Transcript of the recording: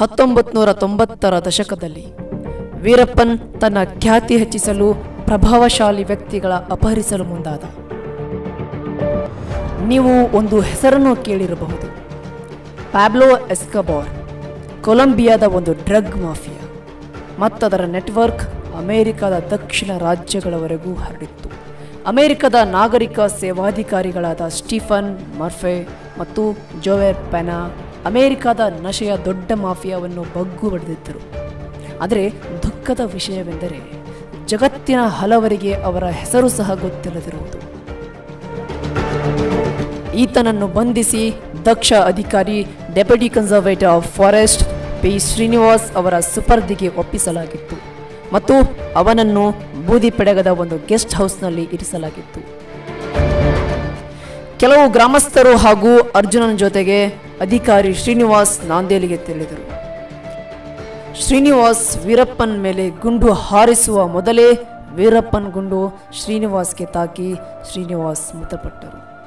ಹತ್ತೊಂಬತ್ತು ನೂರ ತೊಂಬತ್ತರ ದಶಕದಲ್ಲಿ ವೀರಪ್ಪನ್ ತನ್ನ ಖ್ಯಾತಿ ಹೆಚ್ಚಿಸಲು ಪ್ರಭಾವಶಾಲಿ ವ್ಯಕ್ತಿಗಳ ಅಪಹರಿಸಲು ಮುಂದಾದ ನೀವು ಒಂದು ಹೆಸರನ್ನು ಕೇಳಿರಬಹುದು ಪ್ಯಾಬ್ಲೋ ಎಸ್ಕಬಾರ್ ಕೊಲಂಬಿಯಾದ ಒಂದು ಡ್ರಗ್ ಮಾಫಿಯಾ ಮತ್ತದರ ನೆಟ್ವರ್ಕ್ ಅಮೆರಿಕದ ದಕ್ಷಿಣ ರಾಜ್ಯಗಳವರೆಗೂ ಹರಡಿತ್ತು ಅಮೆರಿಕದ ನಾಗರಿಕ ಸೇವಾಧಿಕಾರಿಗಳಾದ ಸ್ಟೀಫನ್ ಮರ್ಫೆ ಮತ್ತು ಜೋವೆರ್ ಪೆನಾ ಅಮೆರಿಕದ ನಶೆಯ ದೊಡ್ಡ ಮಾಫಿಯಾವನ್ನು ಬಗ್ಗು ಬಡಿದಿದ್ದರು ಆದರೆ ದುಃಖದ ವಿಷಯವೆಂದರೆ ಜಗತ್ತಿನ ಹಲವರಿಗೆ ಅವರ ಹೆಸರು ಸಹ ಗೊತ್ತಿಲ್ಲದಿರುವುದು ಈತನನ್ನು ಬಂಧಿಸಿ ದಕ್ಷ ಅಧಿಕಾರಿ deputy conservator of forest P Srinivas ಅವರ ಸುಪರ್ದಿಗೆ ಒಪ್ಪಿಸಲಾಗಿತ್ತು ಮತ್ತು ಅವನನ್ನು ಬೂದಿ ಪೆಡಗದ ಒಂದು ಗೆಸ್ಟ್ ಹೌಸ್ನಲ್ಲಿ ಇರಿಸಲಾಗಿತ್ತು ಕೆಲವು ಗ್ರಾಮಸ್ಥರು ಹಾಗೂ ಅರ್ಜುನನ ಜೊತೆಗೆ ಅಧಿಕಾರಿ ಶ್ರೀನಿವಾಸ್ ನಾಂದೇಲಿಗೆ ತೆರಳಿದರು ಶ್ರೀನಿವಾಸ್ ವೀರಪ್ಪನ್ ಮೇಲೆ ಗುಂಡು ಹಾರಿಸುವ ಮೊದಲೇ ವೀರಪ್ಪನ್ ಗುಂಡು ಶ್ರೀನಿವಾಸ್ಗೆ ತಾಕಿ ಶ್ರೀನಿವಾಸ್ ಮೃತಪಟ್ಟರು